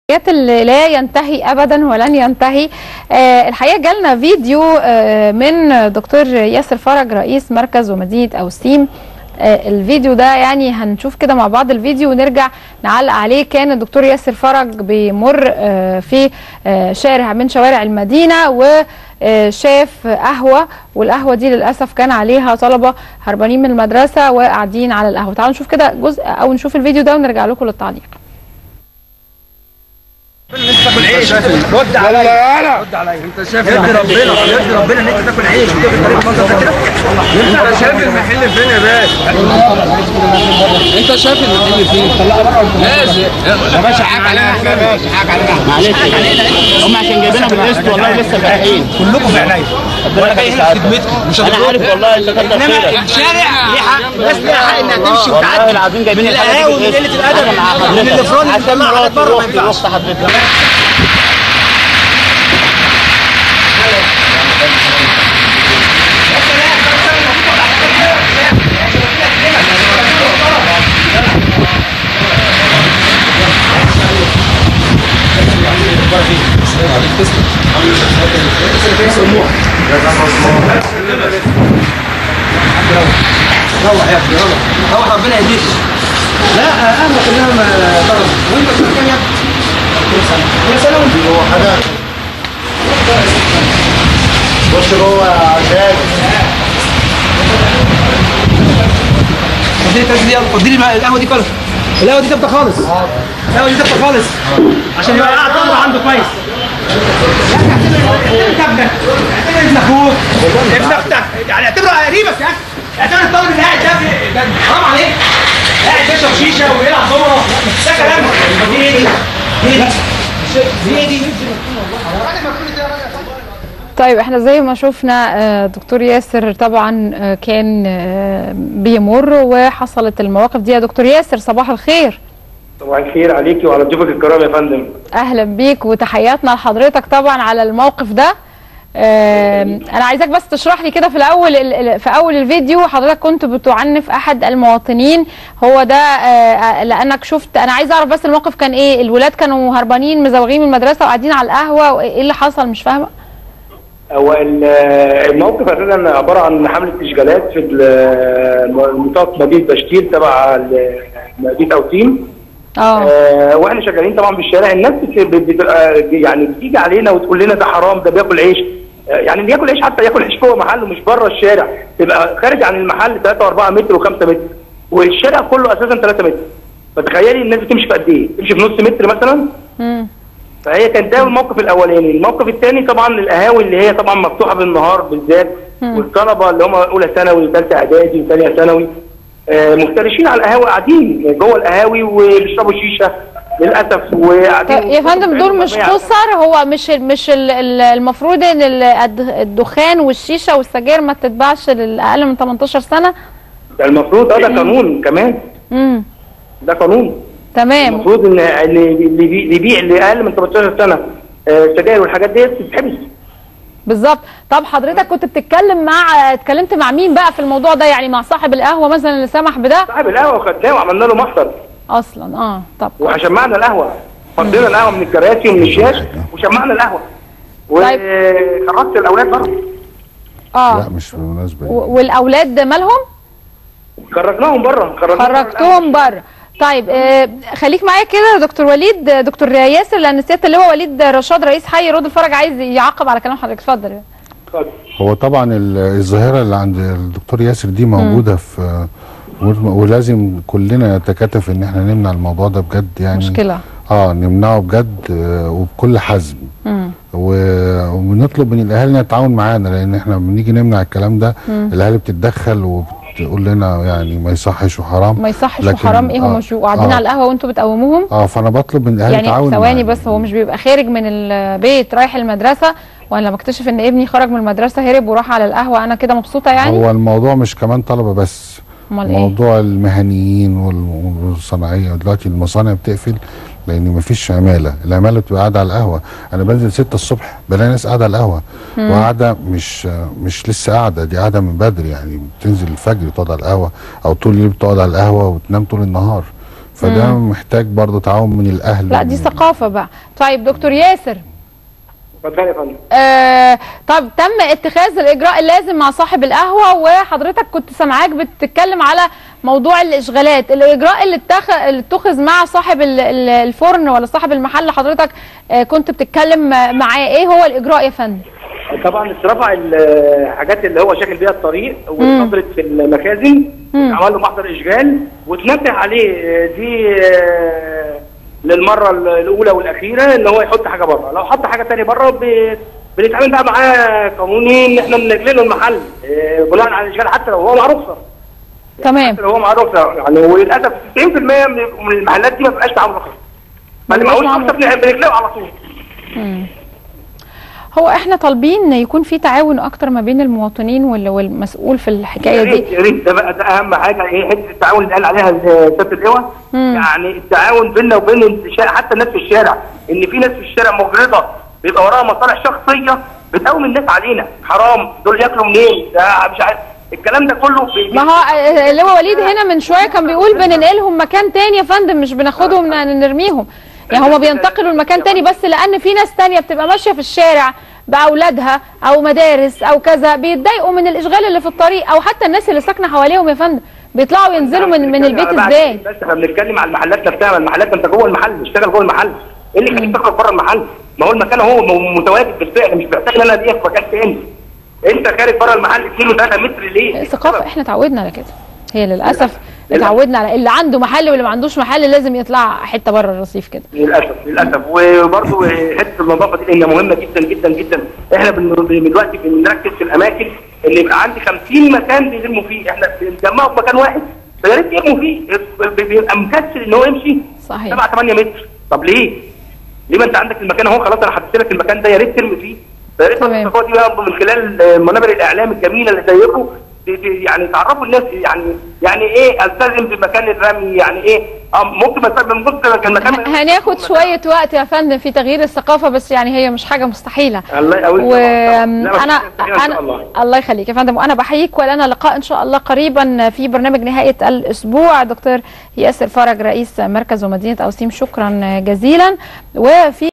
الحاجات اللي لا ينتهي ابدا ولن ينتهي آه الحقيقه جالنا فيديو آه من دكتور ياسر فرج رئيس مركز ومدينه اوسيم آه الفيديو ده يعني هنشوف كده مع بعض الفيديو ونرجع نعلق عليه كان الدكتور ياسر فرج بيمر آه في آه شارع من شوارع المدينه وشاف قهوه والقهوه دي للاسف كان عليها طلبه هربانين من المدرسه وقاعدين على القهوه تعالوا نشوف كده جزء او نشوف الفيديو ده ونرجع لكم للتعليق لسه تاكل عيش رد عليا رد عليا انت شايف يد ربنا يد ربنا ان انت تاكل عيش وتاكل طريق المنظر ده كده انت شايف المحل فين يا باشا انت شايف المحل فين ماشي يا باشا حاج علينا احنا يا باشا حاج علينا معلش هم عشان جايبينها بالقسط والله لسه فاتحين كلكم في عينيا وانا جاي هنا في خدمتكم مش انا عارف والله انت كتر انما خيرك الشارع ليه حق الناس ليها حق انها تمشي والله وتعدي العظيم جايبين القهاوي من قله الادب من الافران اللي عشان بيطلعوا حاجات مراتي بره ما واختي ينفعش واخت حضرتك روح يا ابني روح روح ربنا يهديك لا اهلا كلها ما طلب وانت في مكان يا ابني كل سنه كل سنه وانت هو حاجة خش جوه عشان اديني الكاس دي يلا اديني بقى القهوه دي كلها القهوه دي ثابته خالص القهوه دي ثابته خالص عشان يبقى قاعد فتره عنده كويس يعني اعتبر ابنك اعتبر ابن اخوك ابن اختك يعني اعتبره قريبك يا اخي اعتبر الطالب اللي قاعد ده ده حرام عليك قاعد يشرب شيشه ويلعب دوره ده كلام دي ايه دي؟ دي ايه دي؟ دي ايه دي؟ طيب احنا زي ما شفنا آه، دكتور ياسر طبعا آه، كان آه، بيمر وحصلت المواقف دي يا دكتور ياسر صباح الخير صباح الخير عليكي وعلى ضيوفك الكرام يا فندم اهلا بيك وتحياتنا لحضرتك طبعا على الموقف ده آم، انا عايزاك بس تشرح لي كده في الاول ال- ال- في اول الفيديو حضرتك كنت بتعنف احد المواطنين هو ده آه، لانك شفت انا عايزه اعرف بس الموقف كان ايه الولاد كانوا هربانين مزوغين من المدرسه وقاعدين على القهوه وايه اللي حصل مش فاهمه هو ال- الموقف اساسا عباره عن حمله تشغيلات في ال- نطاق مدينه بشتيل تبع ال- مدينه اوتين اه آه، واحنا شغالين طبعا في الشارع الناس بت- بت- بتبقى يعني بتيجي علينا وتقول لنا ده حرام ده بياكل عيش آه، يعني اللي ياكل عيش حتى ياكل عيش جوه محله مش بره الشارع تبقى خارج عن المحل 3 و4 متر و5 متر والشارع كله اساسا 3 متر فتخيلي الناس بتمشي في قد ايه؟ تمشي في نص متر مثلا مم. فهي كان ده الموقف الاولاني الموقف الثاني طبعا القهاوي اللي هي طبعا مفتوحه بالنهار بالذات والطلبه اللي هم اولى ثانوي وثالثه اعدادي وثانيه ثانوي آه، مفترشين على القهاوي قاعدين جوه القهاوي وبيشربوا شيشه للاسف وقاعدين طيب يا فندم دول مش قصر هو مش مش ال- ال- المفروض ان ال- الد- الدخان والشيشه والسجاير ما تتباعش للاقل من 18 سنه ده المفروض اه ده قانون كمان امم ده قانون تمام المفروض ان اللي اللي بي- اللي يبيع اللي اقل من 18 سنه آه، سجاير والحاجات ديت تتحبس بالظبط طب حضرتك كنت بتتكلم مع اتكلمت مع مين بقى في الموضوع ده يعني مع صاحب القهوه مثلا اللي سمح بده صاحب القهوه خدناه وعملنا له محضر اصلا اه طب وشمعنا القهوه فضينا القهوه من الكراسي ومن الشاش وشمعنا القهوه طيب. وخرجت الاولاد بره اه لا مش بالمناسبة و- والاولاد مالهم خرجناهم بره خرجناهم خرجتهم بره طيب آه خليك معايا كده يا دكتور وليد آه، دكتور ياسر لان سياده اللواء وليد رشاد رئيس حي رود الفرج عايز يعقب على كلام حضرتك اتفضل اتفضل. هو طبعا ال- الظاهرة اللي عند الدكتور ياسر دي موجودة في ولازم كلنا نتكاتف ان احنا نمنع الموضوع ده بجد يعني مشكله اه نمنعه بجد آه، وبكل حزم مم. و- وبنطلب من الاهالي انها تتعاون معانا لان احنا بنيجي نمنع الكلام ده الاهالي بتتدخل وبتقول لنا يعني ما يصحش وحرام ما يصحش لكن- وحرام ايه هم آه، مش بيبقوا قاعدين آه. على القهوه وانتوا بتقوموهم اه فانا بطلب من الاهالي يعني يتعاونوا ثواني معانا. بس هو مش بيبقى خارج من البيت رايح المدرسه وانا بكتشف ان ابني خرج من المدرسه هرب وراح على القهوه انا كده مبسوطه يعني هو الموضوع مش كمان طلبه بس امال ايه موضوع المهنيين وال- والصناعيه دلوقتي المصانع بتقفل لان مفيش عماله العماله بتبقى قاعده على القهوه انا بنزل 6 الصبح بلاقي ناس قاعده على القهوه وقاعده مش مش لسه قاعده دي قاعده من بدري يعني بتنزل الفجر تقعد على القهوه او طول الليل بتقعد على القهوه وتنام طول النهار فده محتاج برضو تعاون من الاهل لا دي ومن- ثقافه بقى طيب دكتور ياسر اتفضل يا فندم آه طب تم اتخاذ الاجراء اللازم مع صاحب القهوه وحضرتك كنت سامعاك بتتكلم على موضوع الاشغالات الاجراء اللي اتخذ اللي اتخذ مع صاحب ال- ال- الفرن ولا صاحب المحل حضرتك آه كنت بتتكلم معاه ايه هو الاجراء يا فندم طبعا اترفع الحاجات اللي هو شاكل بيها الطريق واتنظرت في المخازن عمل له محضر اشغال واتنبه عليه آه، دي آه، للمره الاولى والاخيره ان هو يحط حاجه بره لو حط حاجه ثانيه بره ب- بنتعامل بقى معاه قانوني ان احنا بنجلي له المحل آه، بناء على الاشغال حتى لو هو معاه رخصه تمام حتى لو هو معاه رخصه يعني وللاسف 90% من من المحلات دي ما بقاش معاهم رخصه ما اللي مبقاش معهوش معاهم رخصه بن- بنجليه على طول هو احنا طالبين يكون في تعاون اكتر ما بين المواطنين وال- والمسؤول في الحكايه يا دي ريت يا ريت ده بقى ده اهم حاجه ايه حته التعاون اللي قال عليها سياده اللواء يعني التعاون بيننا وبين الشارع حتى الناس في الشارع ان في ناس في الشارع مجرده بيبقى وراها مصالح شخصيه بتقوم الناس علينا حرام دول ياكلوا منين ده مش عارف الكلام ده كله بي- ما هو آه، اللي هو وليد هنا من شويه كان بيقول بننقلهم مكان تاني يا فندم مش بناخدهم ن- نرميهم يعني هما بينتقلوا لمكان تاني بس لان في ناس تانية بتبقى ماشيه في الشارع باولادها او مدارس او كذا بيتضايقوا من الاشغال اللي في الطريق او حتى الناس اللي ساكنه حواليهم يا فندم بيطلعوا ينزلوا من من البيت أنا بعد- ازاي بس احنا بنتكلم على المحلات نفسها المحلات انت جوه المحل بتشتغل جوه المحل ايه اللي يخليك تخرج بره المحل ما هو المكان هو م- متواجد بالفعل مش محتاج ان انا اديك في مكان تاني انت خارج بره المحل 2 و3 متر ليه؟ الثقافه احنا اتعودنا على كده هي للاسف اتعودنا على اللي عنده محل واللي ما عندوش محل لازم يطلع حته بره الرصيف كده للاسف للاسف وبرضه حته النظافه دي لانها مهمه جدا جدا جدا احنا بن- بن- دلوقتي بنركز في الاماكن اللي يبقى عندي 50 مكان بيلموا فيه احنا بنجمعه في مكان واحد فيا ريت يرموا فيه ب- بيبقى مكسل ان هو يمشي صحيح. 7 8 متر طب ليه؟ ليه ما انت عندك المكان اهو خلاص انا حطيت لك المكان ده يا ريت ترمي فيه فيا ريت تمام. الثقافه دي بقى من خلال آه، منابر الاعلام الجميله اللي زيكم ت- ت- يعني تعرفوا الناس يعني يعني ايه التزم بمكان الرمي يعني ايه آه، ممكن ما من جزء كان مكان ه- هناخد شويه وقت يا فندم في تغيير الثقافه بس يعني هي مش حاجه مستحيله الله يقويك وانا انا انا الله يخليك يا فندم وانا بحييك ولنا لقاء ان شاء الله قريبا في برنامج نهايه الاسبوع دكتور ياسر فرج رئيس مركز ومدينه اوسيم شكرا جزيلا وفي